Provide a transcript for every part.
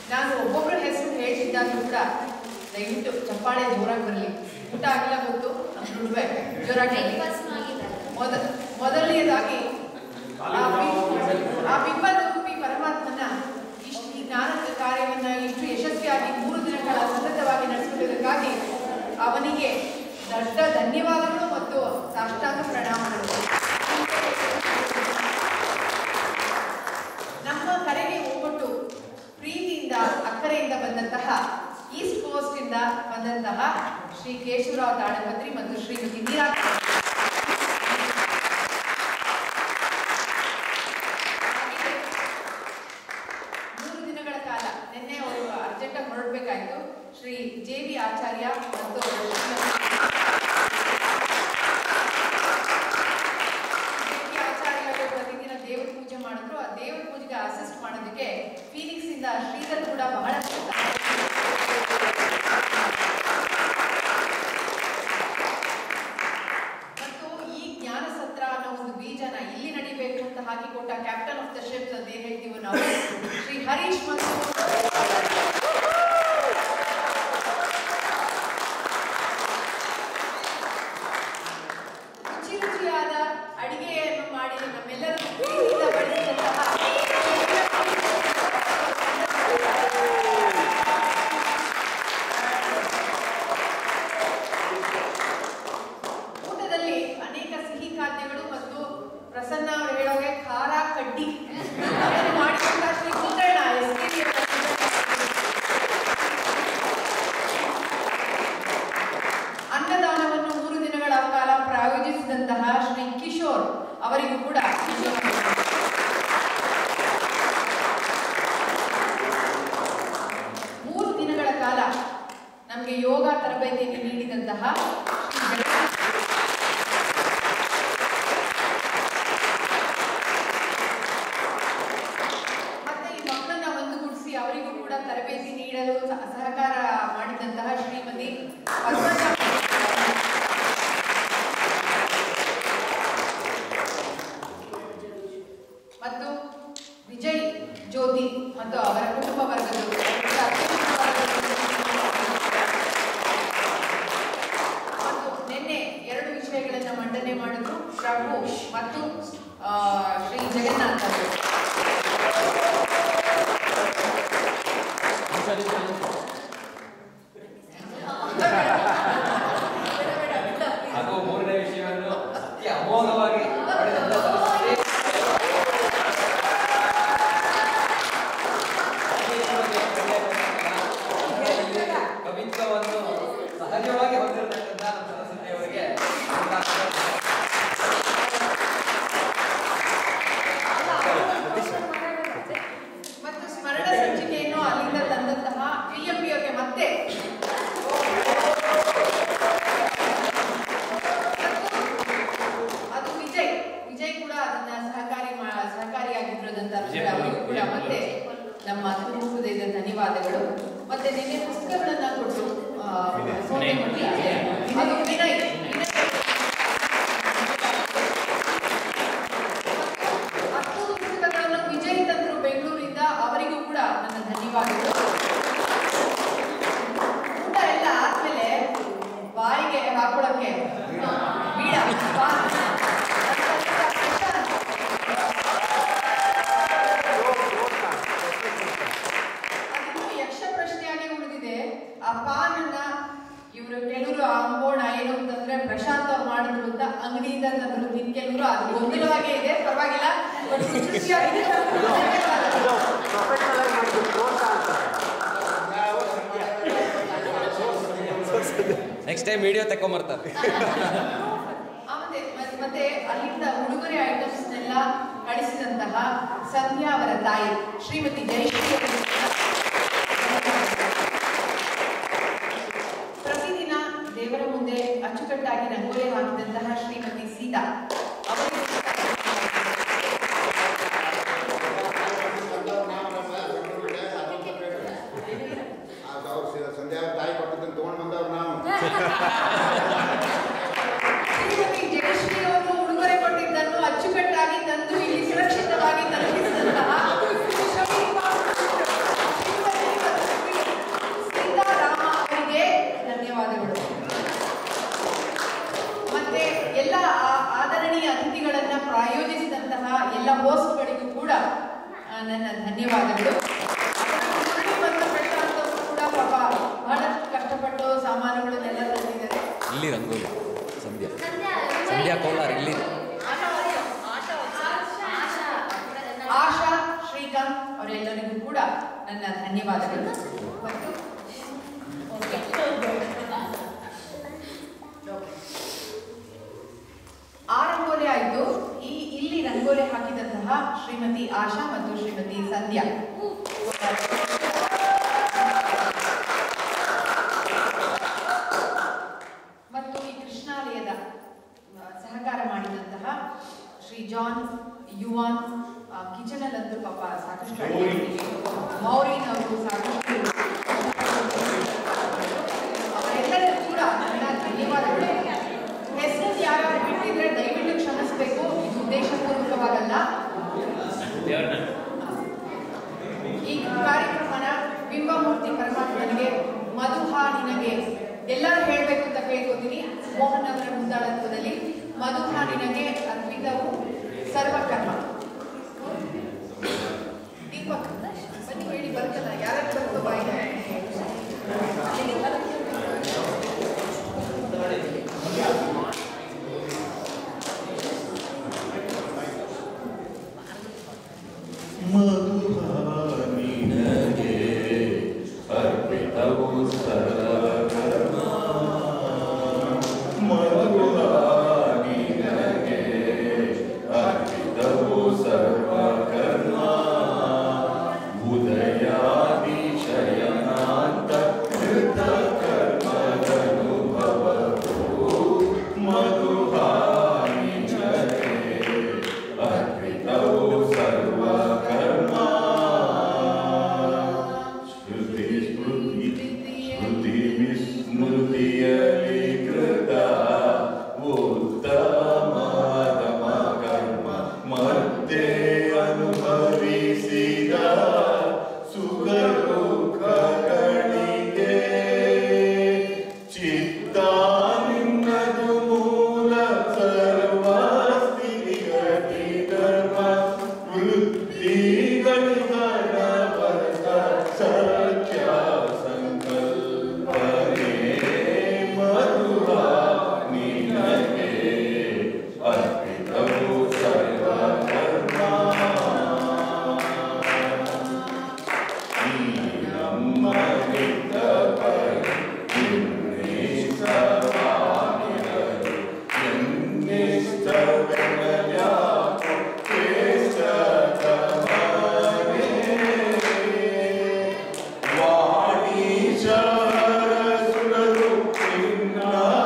ನಾನು ಒಬ್ಬೊಬ್ಬರ ಹೆಸರು ಹೇಳ್ತಿದ್ದಾಗಲೂ ಕೂಡ ದಯವಿಟ್ಟು ಚಪ್ಪಾಳೆ ಜೋರಾಗಿ ಬರಲಿ ಊಟ ಆಗಿಲ್ಲ ಗೊತ್ತು ದುಡ್ಬೆ ಜೋರಾಗಿ ಬರಲಿ. ಮೊದ ಮೊದಲನೆಯದಾಗಿ ಆ ಪಿ- ಆ ಬಿಂಬರೂಪಿ ಪರಮಾತ್ಮನ ಇಷ್ಟು ಈ ಜ್ಞಾನದ ಕಾರ್ಯವನ್ನ ಇಷ್ಟು ಯಶಸ್ವಿಯಾಗಿ ಮೂರು ದಿನಗಳ ಸತತವಾಗಿ ನಡೆಸಿರುವುದಕ್ಕಾಗಿ ಅವನಿಗೆ ದೊಡ್ಡ ಧನ್ಯವಾದಗಳು ಮತ್ತು ಸಾಷ್ಟಾಂಗ ಪ್ರಣಾಮಗಳು ನಮ್ಮ ಕರೆಗೆ ಒಗ್ಗಟ್ಟು ಪ್ರೀತಿಯಿಂದ ಅಕ್ಕರೆಯಿಂದ ಬಂದಂತಹ ಈಸ್ಟ್ ಕೋಸ್ಟ್ ಇಂದ ಬಂದಂತಹ ಶ್ರೀ ಕೇಶವರಾವ್ ತಾಳಪತ್ರಿ ಮತ್ತು ಶ್ರೀಮತಿ ಮೀರಾ ಹಾಗೆಯೇ ಮೂರು ದಿನಗಳ ಕಾಲ ನಿನ್ನೆ ಅವರು ಅರ್ಜೆಂಟಾಗಿ ಹೊರಡಬೇಕಾಯ್ತು ಶ್ರೀ ಜೆ ವಿ ಆಚಾರ್ಯ ಮತ್ತು ಶ್ರೀಮತಿ ಆಚಾರ್ಯರು ಪ್ರತಿದಿನ ದೇವರ ಪೂಜೆ ಮಾಡಿದ್ರು ಆ ದೇವರ ಪೂಜೆಗೆ ಅಸಿಸ್ಟ್ ಮಾಡೋದಕ್ಕೆ ಫೀನಿಕ್ಸ್ ಇಂದ ಶ್ರೀಧರ್ ಕೂಡ ಬಹಳಷ್ಟು ಸಹಾಯ ಮತ್ತು ಈ ಜ್ಞಾನ ಸತ್ರ ಅನ್ನೋ ಒಂದು ಬೀಜನ ಇಲ್ಲಿ ನಡಿಬೇಕು ಅಂತ ಹಾಕಿಕೊಟ್ಟ ಕ್ಯಾಪ್ಟನ್ ಆಫ್ ದ ಶಿಪ್ ಅಂತ ಏನ್ ಹೇಳ್ತೀವೋ ನಾವು ಶ್ರೀ ಹರೀಶ್ ಮತ್ತು ರುಚಿ ರುಚಿಯಾದ ಅಡಿಗೆಯನ್ನು ಮಾಡಿ ನಮ್ಮೆಲ್ಲರೂ ಪ್ರೀತಿಯಿಂದ ಬಡಿಸಿದಂತಹ ಊಟದಲ್ಲಿ ಅನೇಕ ಸಿಹಿ ಖಾದ್ಯಗಳು ಮತ್ತು ಪ್ರಸನ್ನ ಅವರು ಹೇಳೋಗೆ ಖಾರ ಕಡ್ಡಿ ಅದನ್ನು ಮಾಡಿಕೊಂಡ ಶ್ರೀ ಕುಂದಣ್ಣ ಎಸ್ ಅನ್ನದಾನವನ್ನು ಮೂರು ದಿನಗಳ ಕಾಲ ಪ್ರಾಯೋಜಿಸಿದಂತಹ ಶ್ರೀ ಕಿಶೋರ್ ಅವರಿಗೂ ಕೂಡ ಮೂರು ದಿನಗಳ ಕಾಲ ನಮಗೆ ಯೋಗ ತರಬೇತಿಯನ್ನು ನೀಡಿದಂತಹ ಶ್ರೀ ಜಗನ್ನಾಥ ಮತ್ತೆ ಈ ಮಕ್ಕಳನ್ನ ಒಂದುಗೂಡಿಸಿ ಅವರಿಗೂ ಕೂಡ ತರಬೇತಿ ನೀಡಲು ಸಹ- ಸಹಕಾರ ಮಾಡಿದಂತಹ ಶ್ರೀಮತಿ ಪದ್ಮಜ ಮತ್ತು ವಿಜಯ್ ಜ್ಯೋತಿ ಮತ್ತು ಅವರ ಕುಟುಂಬ ವರ್ಗದವರು ಮತ್ತು ನಿನ್ನೆ ಎರಡು ವಿಷಯಗಳನ್ನ ಮಂಡನೆ ಮಾಡಿದ್ರು ಪ್ರಭು ಮತ್ತು ಆ, ಶ್ರೀ ಜಗನ್ನಾಥ್ ಅವರು ಹಾಗೂ ಮೂರನೇ ವಿಷಯವನ್ನು ಅತಿ ಅಮೋಘವಾಗಿ ಪಡೆದಂತ ಸಂಸ್ಥೆ ಕವಿತ್ವವನ್ನು ಸಹಜವಾಗಿ ಹೊಂದಿರತಕ್ಕಂಥ ನಮ್ಮ ಸರಸ್ವತಿಯವರಿಗೆ ಮತ್ತು ಸ್ಮರಣ ಸಂಚಿಕೆಯನ್ನು ಅಲ್ಲಿಂದ ತಂದಂತಹ ಪಿಎಂಪಿ ಅವರಿಗೆ ಮತ್ತೆ ಅದು ವಿಜಯ್ ವಿಜಯ್ ಕೂಡ ಅದನ್ನ ಸಹಕಾರಿ ಮಾ- ಸಹಕಾರಿಯಾಗಿರೋದಂತ ಅವರಿಗೂ ಕೂಡ ಮತ್ತೆ ನಮ್ಮ ತುಂಬ ಹೃದಯದ ಧನ್ಯವಾದಗಳು ಮತ್ತೆ ನಿನ್ನೆ ಪುಸ್ತಕಗಳನ್ನ ಕೊಟ್ಟು ಆ, ಸೋನೆ ಮಾಡಿದ್ದಾರೆ. ಅದು ವಿನಯ್ ವಿನಯ್ ಹತ್ತು ಪುಸ್ತಕಗಳನ್ನು ವಿಜಯ್ ತಂದ್ರು ಬೆಂಗಳೂರಿಂದ ಅವರಿಗೂ ಕೂಡ ನನ್ನ ಧನ್ಯವಾದಗಳು ಊಟ ಎಲ್ಲ ಆದ್ಮೇಲೆ ಬಾಯಿಗೆ ಹಾಕೊಳ್ಳಕ್ಕೆ ಬೀಡ ಬಾ. ಅದಿನ್ನೂ ಯಕ್ಷ ಪ್ರಶ್ನೆಯಾಗಿ ಉಳಿದಿದೆ ಆ ಪಾನನ್ನ ಇವರು ಕೆಲವರು ಅಂಬೋಣ ಏನು ಅಂತಂದ್ರೆ ಪ್ರಶಾಂತ್ ಅವ್ರು ಮಾಡಿದ್ರು ಅಂತ ಅಂಗಡಿಯಿಂದ ತಂದ್ರು ಇನ್ ಕೆಲವರು ಅದು ಗೊಂದಲವಾಗೇ ಇದೆ ಪರವಾಗಿಲ್ಲ ಬಟ್ ರುಚಿಯಾಗಿದೆ. ನೆಕ್ಸ್ಟ್ ಟೈಮ್ ವಿಡಿಯೋ ತಕೊಂಬರ್ತಾರೆ ಆಮೇಲೆ ಮತ್- ಮತ್ತೆ ಅಲ್ಲಿಂದ ಉಡುಗೊರೆ ಐಟಮ್ಸ್ನೆಲ್ಲ ಕಳಿಸಿದಂತಹ ಸಂಧ್ಯಾ ಅವರ ತಾಯಿ ಶ್ರೀಮತಿ ಜಯಶ್ರೀ ಅವರಿಗೆ ಪ್ರತಿದಿನ ದೇವರ ಮುಂದೆ ಅಚ್ಚುಕಟ್ಟಾಗಿ ರಂಗೋಲಿ ಹಾಕಿದಂತಹ ಶ್ರೀಮತಿ ಸೀತಾ ಅವರಿಗೂ ಸಂಧ್ಯಾ ತಾಯಿ ಕೊಟ್ಟದನ್ನು ತಗೊಂಡ್ ಬಂದವ್ರು ನಾವು ಶ್ರೀಮತಿ ಜಯಶ್ರೀ ಅವರು ಉಡುಗೊರೆ ಕೊಟ್ಟಿದ್ದನ್ನು ಅಚ್ಚುಕಟ್ಟಾಗಿ ತಂದು ಇಲ್ಲಿ ಸುರಕ್ಷಿತವಾಗಿ ತಲುಪಿಸಿದಂತಹ ಶ್ರೀಮತಿ ನನ್ನ ಧನ್ಯವಾದಗಳು ಮತ್ತು ಆ ರಂಗೋಲಿ ಆಯಿತು ಈ ಇಲ್ಲಿ ರಂಗೋಲಿ ಹಾಕಿದಂತಹ ಶ್ರೀಮತಿ ಆಶಾ ಮತ್ತು ಶ್ರೀಮತಿ ಸಂಧ್ಯಾ ಮತ್ತು ಈ ಕೃಷ್ಣಾಲಯದ ಆ, ಸಹಕಾರ ಮಾಡಿದಂತಹ ಶ್ರೀ ಜಾನ್ ಯುವಾನ್ ಕಿಚನಲ್ಲಂತೂ ಪಾಪ ಸಾಕಷ್ಟು ಅಡುಗೆ ಮಾಡಿದ್ದೀವಿ. ಮೌರಿನ್ ಅವರು ಸಾಕಷ್ಟು ಅವರೆಲ್ಲರಿಗೂ ಕೂಡ ನನ್ನ ಧನ್ಯವಾದಗಳು ಹೆಸರು ಯಾರು ಬಿಟ್ಟಿದ್ರೆ ದಯವಿಟ್ಟು ಕ್ಷಮಿಸಬೇಕು ಇದು ಉದ್ದೇಶಪೂರ್ವಕವಾಗಲ್ಲ ಈ ಕಾರ್ಯಕ್ರಮನ ಬಿಂಬಮೂರ್ತಿ ಪರಮಾತ್ಮನಿಗೆ ಮಧುಹಾ ನಿನಗೆ ಎಲ್ಲರೂ ಹೇಳಬೇಕು ಅಂತ ಕೇಳ್ಕೊತೀನಿ ಮೋಹನ್ ಅವರ ಮುಂದಾಳತ್ವದಲ್ಲಿ ಮಧುಹಾ ನಿನಗೆ ಅರ್ಪಿತವು ಸರ್ವಕರ್ಮ ದೀಪಕ್ ಬನ್ನಿ ಹೇಳಿ ಬರ್ತಲ್ಲ ಯಾರು ಬರ್ತೋ ಬಾಯಿಗೆ ಮಧುಹಾನಿನಗೆ ಅರ್ಪಿತವು ಸರ್ವಕರ್ಮ ಮಧುಹಾನಿನಗೆ ಅರ್ಪಿತವು ಸರ್ವಕರ್ಮ ಉದಯಾದಿಶಯನಾಂತ ಕೃತ ಕರ್ಮದನುಭವವು ಮಧುಹಾನಿನಗೆ ಅರ್ಪಿತವು ಸರ್ವಕರ್ಮ ಶ್ರುತಿ ಸ್ಮೃತಿ ಸ್ಮೃತಿ ವಿಸ್ಮೃತಿಯಲಿ ಕೃತ ಉತ್ತಮದಮ ಕರ್ಮ ಮತ್ತೆ ಅನುಭವಿಸಿದ ಸುಖ ದುಃಖಗಳಿಗೆ ಚಿತ್ತ ನಿನ್ನದು ಮೂಲ ಸರ್ವಸ್ಥಿತಿಗತಿ ಧರ್ಮ ವೃತ್ತಿಗಳಿಗಳ ವರ್ಗ ಸತ್ಯ ಸಂಕಲ್ಪನೆ ಮಧುರ ನಿನಗೆ ಅರ್ಪಿತವು ಸರ್ವಕರ್ಮ ನೀ ನಮ್ಮ ನಿಂದ ಪರಿ ಇನ್ನಿಷ್ಟವಾಗಿರಲು ಎನ್ನಿಷ್ಟವೆನ್ನಲ್ಯಾಕೋ ಕೇಶತಮನೇ. ವಾಣೀಶರಸುರರು ನಿನ್ನ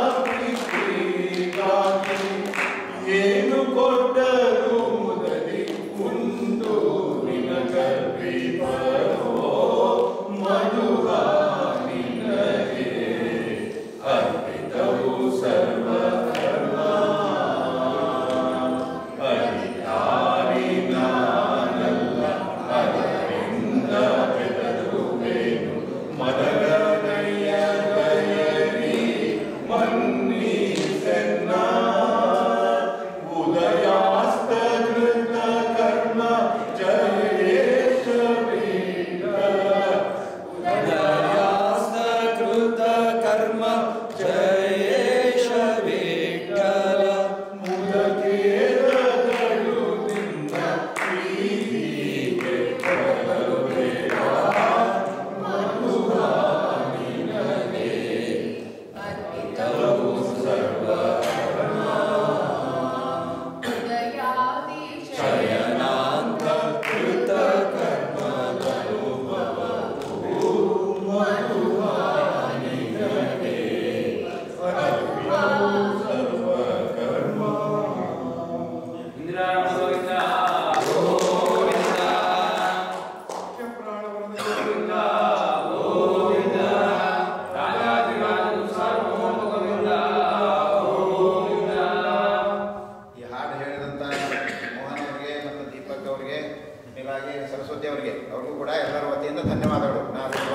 ಪ್ರೀತಿಗಾಗಿ ಏನು ಕೊಟ್ಟರು ಮುದಲಿ ಉಂಡು ನಿನಗರ್ಪಿತರೋ ಮಧುರ ನಿನಗೆ ಅರ್ಪಿತವು ಸರ್ವಕರ್ಮ ಅಧಿಕಾರಿ ನಾನಲ್ಲ ಅದರಿಂದ ಬೆದರುವೇನು ಮದಗದಯ್ಯ ದಯರಿ ಮನ್ನಿಸೆನ್ನ ಉದಯಾಸ್ತಕೃತ ಕರ್ಮ ಜಯೇಶ ಉದಯಾಸ್ತಕೃತ ಕರ್ಮ ಜಯೇಶ ವಿಠಲ ಮುದಕೇರಗಳು ನಿನ್ನ ಪ್ರೀತಿಗೆ ಬರಬೇಡ ಮಧುರ ನಿನಗೆ ಅರ್ಪಿತವು ಸರ್ವಕರ್ಮ ಶಯನಾಂತ ಕೃತ ಕರ್ಮದನುಭವವು ಮಧುರ ನಿನಗೆ ಅರ್ಪಿತವು ಸರ್ವಕರ್ಮ ಈ ಹಾಡು ಹೇಳಿದಂಥ ಮೋಹನ್ ಅವರಿಗೆ ಮತ್ತು ದೀಪಕ್ ಅವರಿಗೆ ಮೇಲಾಗಿ ಸರಸ್ವತಿ ಅವರಿಗೆ ಅವ್ರಿಗೂ ಕೂಡ ಎಲ್ಲರ ವತಿಯಿಂದ ಧನ್ಯವಾದಗಳು ನಾವು